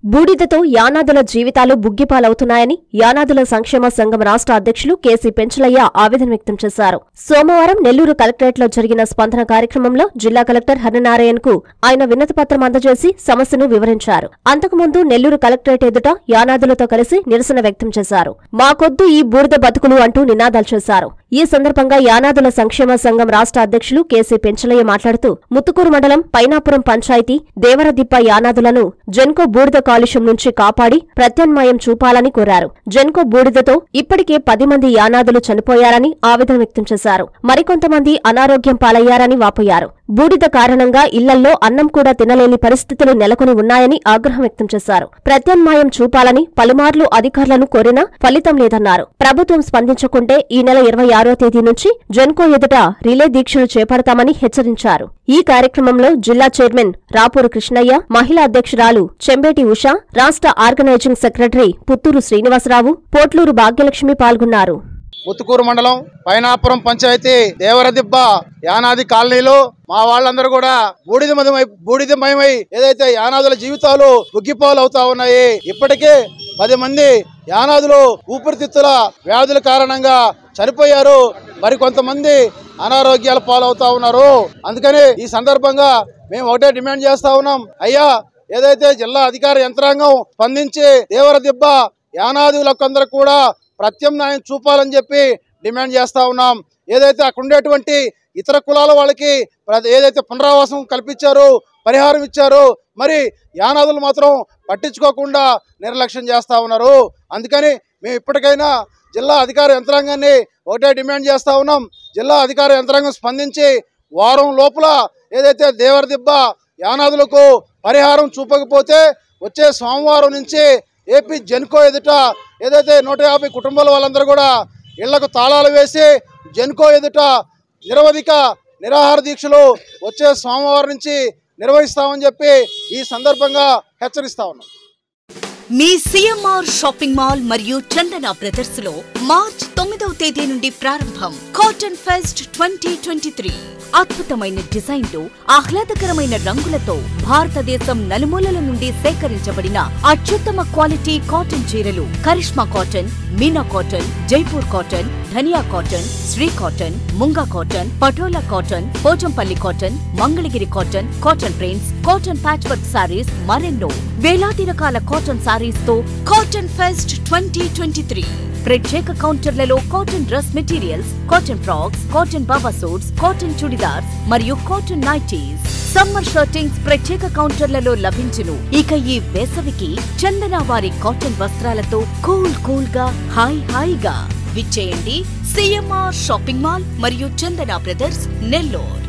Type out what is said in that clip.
బూడిదతో యానాదుల జీవితాలు బుగ్గిపాలవుతున్నాయని యానాదుల సంక్షేమ సంఘం రాష్ట్ర అధ్యక్షులు కేసీ పెంచలయ్య ఆవేదన వ్యక్తం చేశారు సోమవారం నెల్లూరు కలెక్టరేట్లో జరిగిన స్పందన కార్యక్రమంలో జిల్లా కలెక్టర్ హరినారాయణ్ కు ఆయన వినతిపత్రం అందజేసి సమస్యను వివరించారు అంతకుముందు నెల్లూరు కలెక్టరేట్ ఎదుట యానాదులతో కలిసి నిరసన వ్యక్తం చేశారు మాకొద్దు ఈ బూడిద బతుకులు అంటూ నినాదాలు చేశారు ఈ సందర్భంగా యానాదుల సంక్షేమ సంఘం రాష్ట్ర అధ్యక్షులు కేసీ పెంచలయ్య మాట్లాడుతూ ముత్తుకూరు మండలం పైనాపురం పంచాయతీ దేవరదిప్ప యానాదులను జెన్కో బూడిద కాలుష్యం నుంచి కాపాడి ప్రత్యామ్నాయం చూపాలని కోరారు జెన్కో బూడిదతో ఇప్పటికే పది మంది యానాదులు చనిపోయారని ఆవేదన వ్యక్తం చేశారు మరికొంతమంది అనారోగ్యం పాలయ్యారని వాపోయారు బూడిద కారణంగా ఇళ్లల్లో అన్నం కూడా తినలేని పరిస్థితులు నెలకొని ఉన్నాయని ఆగ్రహం వ్యక్తం చేశారు ప్రత్యామ్నాయం చూపాలని పలుమార్లు అధికారులను కోరినా ఫలితం లేదన్నారు ప్రభుత్వం స్పందించకుంటే ఈ నెల ఇరవై ఆరో తేదీ నుంచి జెన్కో ఎదుట రిలే దీక్షలు చేపడతామని హెచ్చరించారు ఈ కార్యక్రమంలో జిల్లా చైర్మన్ రాపూరు కృష్ణయ్య మహిళా అధ్యక్షురాలు చెంబేటి ఉష రాష్ట్ర ఆర్గనైజింగ్ సెక్రటరీ పుత్తూరు శ్రీనివాసరావు పోట్లూరు భాగ్యలక్ష్మి పాల్గొన్నారు ముత్తుకూరు మండలం పైనాపురం పంచాయతీ దేవరదిబ్బ యానాది కాలనీలో మా వాళ్ళందరూ కూడా బూడిదమయమై బూడిదమయమై ఏదైతే యానాదుల జీవితాలు బుగ్గిపాలు అవుతా ఉన్నాయి ఇప్పటికే పది మంది యానాదులు ఊపిరితిత్తుల వ్యాధుల కారణంగా చనిపోయారు మరి కొంతమంది అనారోగ్యాల పాలవుతా ఉన్నారు అందుకని ఈ సందర్భంగా మేము ఒకటే డిమాండ్ చేస్తా ఉన్నాం అయ్యా ఏదైతే జిల్లా అధికార యంత్రాంగం స్పందించి దేవరదిబ్బ యానాదులకందరూ కూడా ప్రత్యామ్నాయం చూపాలని చెప్పి డిమాండ్ చేస్తా ఉన్నాం ఏదైతే అక్కడ ఉండేటువంటి ఇతర కులాల వాళ్ళకి ప్ర- ఏదైతే పునరావాసం కల్పించారో పరిహారం ఇచ్చారో మరి యానాదులు మాత్రం పట్టించుకోకుండా నిర్లక్ష్యం చేస్తా ఉన్నారు అందుకని మేము ఇప్పటికైనా జిల్లా అధికార యంత్రాంగాన్ని ఒకటే డిమాండ్ చేస్తా ఉన్నాం జిల్లా అధికార యంత్రాంగం స్పందించి వారం లోపల ఏదైతే దేవరదిబ్బ యానాదులకు పరిహారం చూపకపోతే వచ్చే సోమవారం నుంచి ఏపీ జెన్కో ఎదుట ఏదైతే నూట యాభై కుటుంబాల వాళ్ళందరూ కూడా ఇళ్లకు తాళాలు వేసి జెన్కో ఎదుట నిరవధిక నిరాహార దీక్షలు వచ్చే సోమవారం నుంచి నిర్వహిస్తామని చెప్పి ఈ సందర్భంగా హెచ్చరిస్తా ఉన్నాం మీ సిఎంఆర్ షాపింగ్ మాల్ మరియు చందన బ్రదర్స్ లో మార్చ్ తొమ్మిదవ తేదీ నుండి ప్రారంభం cotton fest twenty twenty three అద్భుతమైన డిజైన్లు ఆహ్లాదకరమైన రంగులతో భారతదేశం నలుమూలల నుండి సేకరించబడిన అత్యుత్తమ క్వాలిటీ కాటన్ చీరలు Karishma cotton Meena cotton Jaipur cotton Dhaniya cotton Sri cotton Munga cotton Patola cotton Pochampalli cotton Mangalagiri cotton cotton prints cotton patch work sarees మరెన్నో వేలాది రకాల కాటన్ సారీస్ తో cotton fest twenty twenty three ప్రత్యేక కౌంటర్లలో cotton dress materials cotton frocks cotton Baba suits cotton churidars మరియు cotton nighties summer shirtings ప్రత్యేక కౌంటర్లలో లభించును ఇక ఈ వేసవికి చందన వారి కాటన్ వస్త్రాలతో కూల్ కూల్ గా హాయ్ హాయిగా విచ్చేయండి సిఎంఆర్ షాపింగ్ మాల్ మరియు చందన బ్రదర్స్ నెల్లూరు